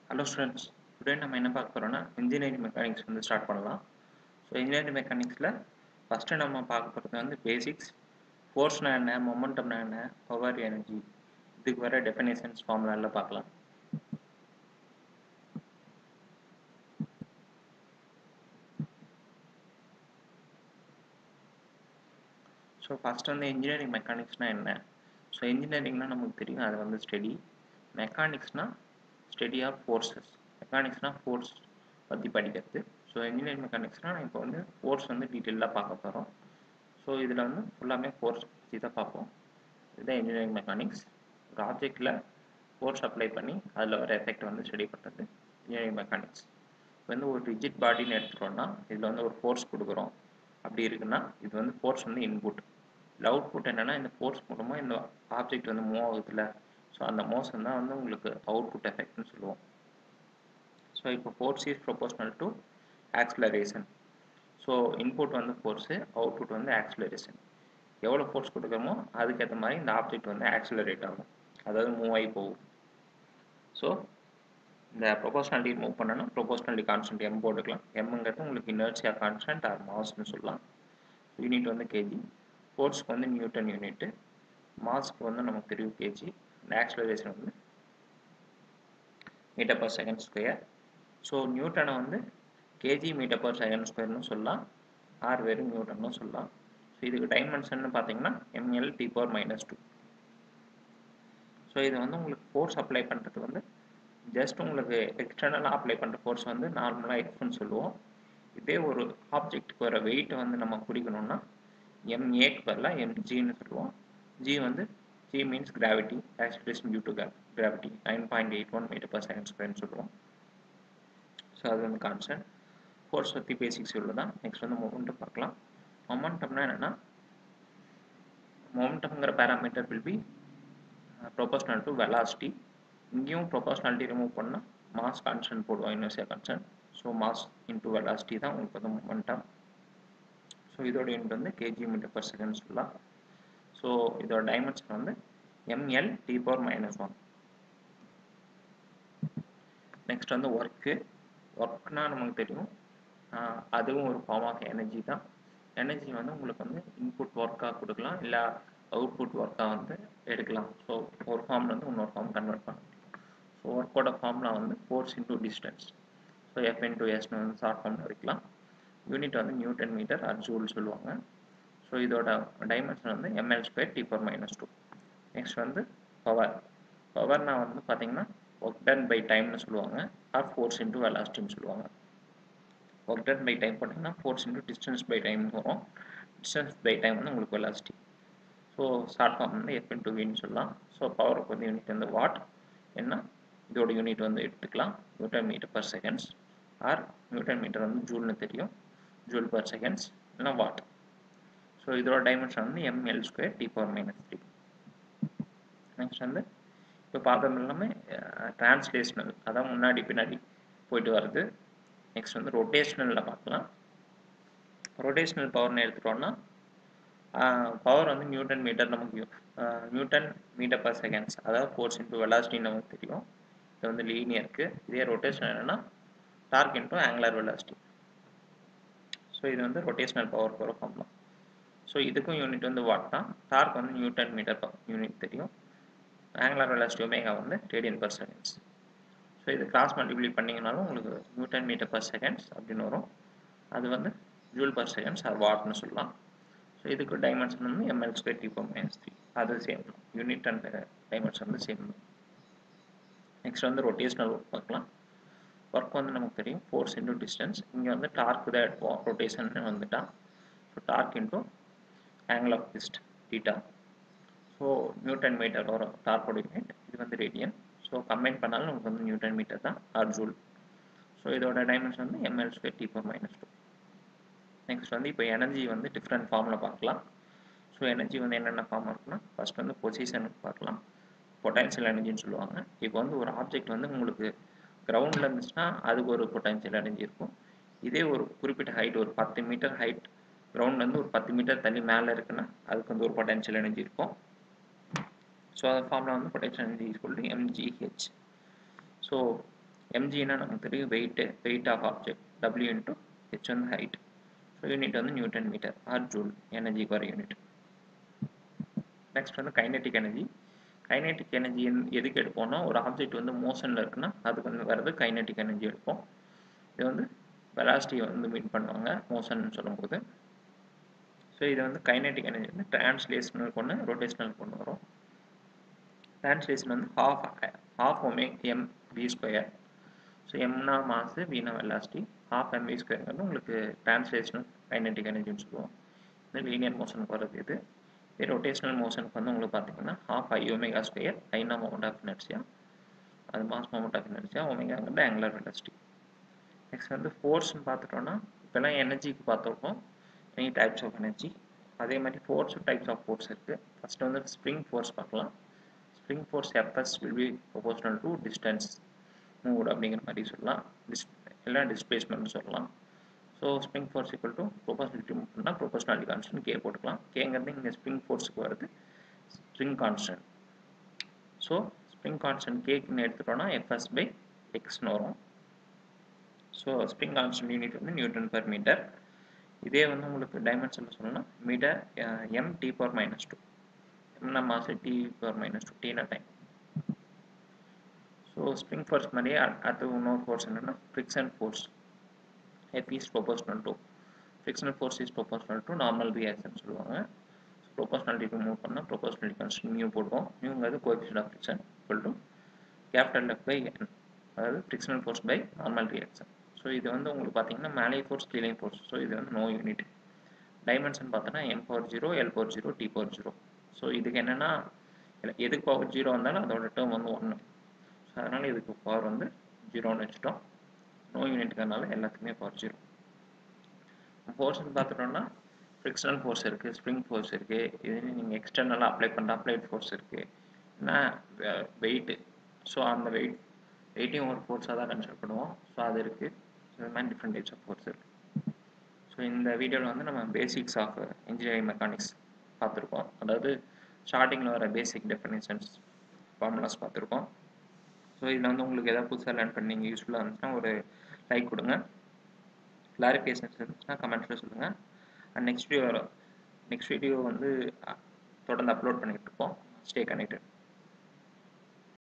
hello students today நம்ம என்ன பார்க்க போகிறோம்னா இன்ஜினியரிங் மெக்கானிக்ஸ் வந்து ஸ்டார்ட் பண்ணலாம் ஸோ இன்ஜினியரிங் மெக்கானிக்ஸில் ஃபஸ்ட்டு நம்ம பார்க்க போகிறது வந்து பேசிக்ஸ் ஃபோர்ஸ்னா என்ன மொமெண்டம்னா என்ன பவர் எனர்ஜி இதுக்கு வர டெஃபினேஷன்ஸ் ஃபார்முலாவில் பார்க்கலாம் ஸோ ஃபஸ்ட் வந்து இன்ஜினியரிங் மெக்கானிக்ஸ்னால் என்ன ஸோ இன்ஜினியரிங்னால் நமக்கு தெரியும் அது வந்து ஸ்டடி மெக்கானிக்ஸ்னால் ஸ்டடி ஆஃப் ஃபோர்ஸஸ் மெக்கானிக்ஸ்னால் ஃபோர்ஸ் பற்றி படிக்கிறது ஸோ இன்ஜினியரிங் மெக்கானிக்ஸ்னால் இப்போ வந்து ஃபோர்ஸ் வந்து டீட்டெயிலாக பார்க்க போகிறோம் ஸோ இதில் வந்து ஃபுல்லாமே ஃபோர்ஸ் பற்றி தான் பார்ப்போம் இதுதான் இன்ஜினியரிங் மெக்கானிக்ஸ் ஒரு ஆப்ஜெக்டில் ஃபோர்ஸ் அப்ளை பண்ணி அதில் வர எஃபெக்ட் வந்து ஸ்டடி பண்ணுறது இன்ஜினியரிங் மெக்கானிக்ஸ் இப்போ வந்து ஒரு ரிஜிட் பாடின்னு எடுத்துட்டோம்னா இதில் வந்து ஒரு ஃபோர்ஸ் கொடுக்குறோம் அப்படி இருக்குன்னா இது வந்து ஃபோர்ஸ் வந்து இன்புட் இல்லை அவுட்புட் என்னென்னா இந்த ஃபோர்ஸ் மூலமாக இந்த ஆப்ஜெக்ட் வந்து மூவ் ஆகுதுல ஸோ அந்த மோஷன் தான் வந்து உங்களுக்கு அவுட்புட் எஃபெக்ட்னு சொல்லுவோம் ஸோ இப்போ force is proportional to acceleration so input வந்து ஃபோர்ஸு அவுட்புட் வந்து ஆக்ஸ்லரேஷன் எவ்வளோ ஃபோர்ஸ் கொடுக்குறோமோ அதுக்கேற்ற மாதிரி இந்த ஆப்ஜெக்ட் வந்து ஆக்சிலரேட் ஆகும் அதாவது மூவ் ஆகி போகும் ஸோ இந்த ப்ரொபோஷனாலிட்டி மூவ் பண்ணணும் ப்ரொபோஷனாலிட்டி கான்ஸ்டன்ட் எம் போட்டுக்கலாம் எம்ங்கிறது உங்களுக்கு இனர்சியா கான்ஸ்டன்ட் ஆர் மாஸ்னு சொல்லலாம் யூனிட் வந்து கேஜி ஃபோர்ஸ்க்கு வந்து நியூட்டன் யூனிட்டு மாஸ்க்கு வந்து நமக்கு தெரியும் கேஜி இந்த ஆக்சிலரேஷன் வந்து metre per second square so நியூட்டனை வந்து கேஜி மீட்டர் பர் செகண்ட் ஸ்கொயர்னு சொல்லலாம் ஆர் வெறும் நியூட்டன்னு சொல்லலாம் ஸோ இதுக்கு டைமென்ஷன் பார்த்தீங்கன்னா ML T power minus two so இது வந்து உங்களுக்கு ஃபோர்ஸ் அப்ளை பண்ணுறது வந்து ஜஸ்ட் உங்களுக்கு எக்ஸ்டர்னலாக அப்ளை பண்ணுற ஃபோர்ஸ் வந்து நார்மலாக எஃப்னு சொல்லுவோம் இதே ஒரு ஆப்ஜெக்ட்டுக்கு வர வெயிட்டை வந்து நம்ம குடிக்கணும்னா எம்ஏக்கு பதிலாக எம்ஜின்னு சொல்லுவோம் ஜி வந்து G means gravity acceleration due to gravity nine point eight one metre per second ஸ்கொயர்னு சொல்லுவோம் ஸோ அது வந்து கான்ஸ்டன்ட் ஃபோர்ஸ் பற்றி பேசிக்ஸ் இவ்வளோ தான் நெக்ஸ்ட் வந்து மொமெண்டம் பார்க்கலாம் மொமெண்டம்னா என்னென்னா மொமெண்டம்ங்கிற parameter will be proportional to velocity இங்கேயும் ப்ரொபோஷனாலிட்டி ரிமூவ் பண்ணால் மாஸ் கான்ஸ்டன்ட் போடுவோம் இன்வெர்சியா constant so mass into velocity தான் உங்களுக்கு வந்து மொமெண்டம் ஸோ இதோட யூனிட் வந்து கேஜி மீட்டர் பர் செகண்ட் சொல்லலாம் ஸோ இதோட டைமென்ஷன் வந்து ML T power minus one next வந்து ஒர்க்கு ஒர்க்னா நமக்கு தெரியும் அதுவும் ஒரு ஃபார்ம் ஆஃப் எனர்ஜி தான் எனர்ஜி வந்து உங்களுக்கு வந்து இன்புட் ஒர்க்காக கொடுக்கலாம் இல்லை அவுட்புட் ஒர்க்காக வந்து எடுக்கலாம் ஸோ ஒரு ஃபார்ம்லேருந்து இன்னொரு ஃபார்ம் கன்வெர்ட் பண்ண ஸோ ஒர்க்கோட ஃபார்ம்லாம் வந்து force into distance so F into எஸ்னு வந்து ஷார்ட் ஃபார்மில் வைக்கலாம் யூனிட் வந்து நியூட்டன் மீட்டர் ஆர் ஜூல் சொல்லுவாங்க ஸோ இதோட டைமென்ஷன் வந்து ML square T power minus two next வந்து பவர் பவர்னா வந்து பார்த்தீங்கன்னா ஒர்க் டன் பை டைம்னு சொல்லுவாங்க ஆர் ஃபோர்ஸ் இன்டூ வெலாசிட்டின்னு சொல்லுவாங்க ஒர்க் டன் பை டைம் போட்டிங்கன்னா force into distance by time வரும் டிஸ்டன்ஸ் பை டைம் வந்து உங்களுக்கு வெலாசிட்டி ஸோ ஷார்ட் ஃபார்ம் வந்து எஃப் இன்டூ வின்னு சொல்லலாம் ஸோ பவருக்கு வந்து யூனிட் வந்து வாட் என்ன இதோட யூனிட் வந்து எடுத்துக்கலாம் newton metre per seconds or newton metre வந்து ஜூல்னு தெரியும் ஜூல் பர் செகண்ட்ஸ் இல்லைனா வாட் ஸோ இதோட டைமென்ஷன் வந்து ML square T power minus three next வந்து இப்போ பார்த்தது எல்லாமே டிரான்ஸ்லேஷனல் அதான் முன்னாடி பின்னாடி போயிட்டு வருது நெக்ஸ்ட் வந்து ரொட்டேஷ்னலில் பார்க்கலாம் ரொட்டேஷ்னல் பவர்னு எடுத்துட்டோம்னா பவர் வந்து நியூட்டன் மீட்டர் நமக்கு நியூட்டன் மீட்டர் பர் செகண்ட்ஸ் அதாவது ஃபோர்ஸ் இன்டூ வெலாசிட்டின்னு நமக்கு தெரியும் இது வந்து லீனியருக்கு இதே ரொட்டேஷன் என்னென்னா torque into angular velocity so இது வந்து ரொட்டேஷனல் பவர் போகிற ஃபார்ம் தான் ஸோ இதுக்கும் யூனிட் வந்து வாட் தான் டார்க் வந்து நியூட்டன் மீட்டர் யூனிட் தெரியும் ஆங்குலர் வெலாசிட்டி ஒமேகா வந்து ரேடியன் பர் செகண்ட்ஸ் ஸோ இது கிராஸ் மல்டிப்ளை பண்ணிங்கனாலும் உங்களுக்கு நியூட்டன் மீட்டர் பர் செகண்ட்ஸ் அப்படின்னு வரும் அது வந்து ஜூல் பர் செகண்ட்ஸ் ஆர் வாட்னு சொல்லலாம் ஸோ இதுக்கு டைமென்ஷன் வந்து ML square T power minus three அது சேம் தான் யூனிட் அண்ட் டைமென்ஷன் வந்து சேம் தான் நெக்ஸ்ட் வந்து ரொட்டேஷனல் ஒர்க் பார்க்கலாம் ஒர்க் வந்து நமக்கு தெரியும் ஃபோர்ஸ் இன்டூ டிஸ்டன்ஸ் இங்கே வந்து டார்க் தான் எடுப்போம் ரொட்டேஷன் வந்துட்டா so torque into angle of twist theta so newton metre வரும் டார்க்கோட யூனிட் இது வந்து ரேடியன் ஸோ கம்பைன் பண்ணாலும் நமக்கு வந்து நியூட்டன் மீட்டர் தான் ஆர் ஜூல் ஸோ இதோட டைமென்ஷன் வந்து ML square T power minus two next வந்து இப்போ எனர்ஜி வந்து டிஃப்ரெண்ட் ஃபார்மில் பார்க்கலாம் ஸோ எனர்ஜி வந்து என்னென்ன ஃபார்ம் இருக்குன்னா ஃபஸ்ட் வந்து பொசிஷனுக்கு பார்க்கலாம் பொட்டன்ஷியல் எனர்ஜின்னு சொல்லுவாங்க இப்போ வந்து ஒரு ஆப்ஜெக்ட் வந்து உங்களுக்கு கிரவுண்டில் இருந்துச்சுன்னா அதுக்கு ஒரு பொட்டன்ஷியல் எனர்ஜி இருக்கும் இதே ஒரு குறிப்பிட்ட ஹைட் ஒரு பத்து மீட்டர் ஹைட் கிரவுண்ட்லேருந்து ஒரு பத்து மீட்டர் தள்ளி மேலே இருக்குன்னா அதுக்கு வந்து ஒரு பொட்டன்ஷியல் எனர்ஜி இருக்கும் ஸோ அந்த ஃபார்மில் வந்து potential energy equal to M G H so எம்ஜினா நமக்கு தெரியும் weight weight of object W into H வந்து ஹைட் ஸோ யூனிட் வந்து நியூட்டன் மீட்டர் ஆர் ஜூல் எனர்ஜிக்கு வர யூனிட் நெக்ஸ்ட் வந்து கைனெட்டிக் எனர்ஜி கைனெட்டிக் எனர்ஜி எதுக்கு எடுப்போம்னா ஒரு ஆப்ஜெக்ட் வந்து மோஷனில் இருக்குன்னா அதுக்கு வந்து வர்றது கைனெட்டிக் எனர்ஜி எடுப்போம் இது வந்து வெலாசிட்டியை வந்து மீட் பண்ணுவாங்க மோஷன் சொல்லும்போது ஸோ இதை வந்து கைனெட்டிக் எனர்ஜி வந்து டிரான்ஸ்லேஷனல் கொண்டு ரொட்டேஷனல் கொண்டு வரும் டிரான்ஸ்லேஷன் வந்து ஹாஃப் ஹாஃப் ஒமே எம் வி ஸ்கொயர் ஸோ எம்னா மாசு வீணா velocity half M V square வந்து உங்களுக்கு டிரான்ஸ்லேஷனல் கைனெட்டிக் எனர்ஜின்னு சொல்லுவோம் இது லீனியர் மோஷனுக்கு வர்றது இது இதே ரொட்டேஷனல் மோஷனுக்கு வந்து உங்களுக்கு பார்த்தீங்கன்னா ஹாஃப் ஐ ஒமேகா ஸ்கொயர் ஐனா மொமெண்ட் ஆஃப் இனர்சியா அது மாஸ் மொமெண்ட் ஆஃப் இனர்சியா ஒமேகாங்கிறது ஆங்குலர் வெலாசிட்டி நெக்ஸ்ட் வந்து ஃபோர்ஸ்னு பார்த்துட்டோம்னா இப்போல்லாம் எனர்ஜிக்கு பார்த்துருக்கோம் எனி டைப்ஸ் ஆஃப் எனர்ஜி அதே மாதிரி ஃபோர்ஸ் டைப்ஸ் ஆஃப் ஃபோர்ஸ் இருக்குது ஃபஸ்ட்டு வந்து ஸ்ப்ரிங் ஃபோர்ஸ் பார்க்கலாம் spring force F S will be proportional to distance moved அப்படிங்கிற மாதிரி சொல்லலாம் டிஸ் இல்லை டிஸ்பிளேஸ்மெண்ட்னு சொல்லலாம் so spring force equal to proportionality பண்ணால் ப்ரொபோஷனாலிட்டி கான்ஸ்டன்ட் கே போட்டுக்கலாம் கேங்கிறது இங்கே ஸ்ப்ரிங் ஃபோர்ஸுக்கு வருது spring constant so spring constant கேக்குன்னு எடுத்துட்டோம்னா எஃப்எஸ் பை எக்ஸ்னு வரும் ஸோ ஸ்ப்ரிங் கான்ஸ்டன்ட் யூனிட் வந்து நியூட்டன் பர் மீட்டர் இதே வந்து உங்களுக்கு டைமென்ஷனில் சொல்லணும்னா metre M T power minus two எம்னா mass T power minus two டீனா டைம் ஸோ ஸ்ப்ரிங் ஃபோர்ஸ் மாதிரியே அடுத்து இன்னொரு ஃபோர்ஸ் என்னென்னா friction force F is proportional to frictional force is proportional to normal reaction சொல்லுவாங்க proportionality மூவ் பண்ணால் proportionality constant mu போடுவோம் muங்கிறது coefficient of friction equal to capital F by n அதாவது frictional force by normal reaction so இது வந்து உங்களுக்கு பார்த்தீங்கன்னா மேலே ஃபோர்ஸ் கீழே ஃபோர்ஸ் ஸோ இது வந்து நோ யூனிட் டைமென்ஷன் பார்த்தோன்னா M power zero L power zero T power zero so இதுக்கு என்னென்னா எதுக்கு பவர் ஜீரோ வந்தாலும் அதோட டேர்ம் வந்து ஒன்று ஸோ அதனால் இதுக்கு பவர் வந்து ஜீரோன்னு வச்சுட்டோம் நோ யூனிட்டுங்கிறனால எல்லாத்துக்குமே பவர் ஜீரோ ஃபோர்ஸ்னு பார்த்துட்டோம்னா ஃப்ரிக்ஷனல் ஃபோர்ஸ் இருக்குது ஸ்ப்ரிங் ஃபோர்ஸ் இருக்குது இது நீங்கள் எக்ஸ்டர்னலாக அப்ளை பண்ணுற அப்ளைட் ஃபோர்ஸ் இருக்குது ஏன்னா வெயிட்டு ஸோ அந்த வெயிட் வெயிட்டையும் ஒரு ஃபோர்ஸாக தான் கன்சிடர் பண்ணுவோம் ஸோ அது இருக்குது ஸோ இது மாதிரி டிஃப்ரெண்ட் டைப்ஸ் ஆஃப் ஃபோர்ஸ் இருக்குது ஸோ இந்த வீடியோவில் வந்து நம்ம பேசிக்ஸ் ஆஃப் இன்ஜினியரிங் மெக்கானிக்ஸ் பார்த்துருக்கோம் அதாவது ஸ்டார்டிங்கில் வர பேசிக் டெஃபினேஷன்ஸ் ஃபார்முலாஸ் பார்த்துருக்கோம் ஸோ இதில் வந்து உங்களுக்கு எதாவது புதுசாக லேர்ன் பண்ணி யூஸ்ஃபுல்லாக இருந்துச்சுன்னா ஒரு லைக் கொடுங்க கிளாரிஃபிகேஷன்ஸ் இருந்துச்சுன்னா கமெண்ட்ஸில் சொல்லுங்கள் and next video next video வந்து தொடர்ந்து அப்லோட் பண்ணிகிட்டு இருப்போம் ஸ்டே கனெக்டட்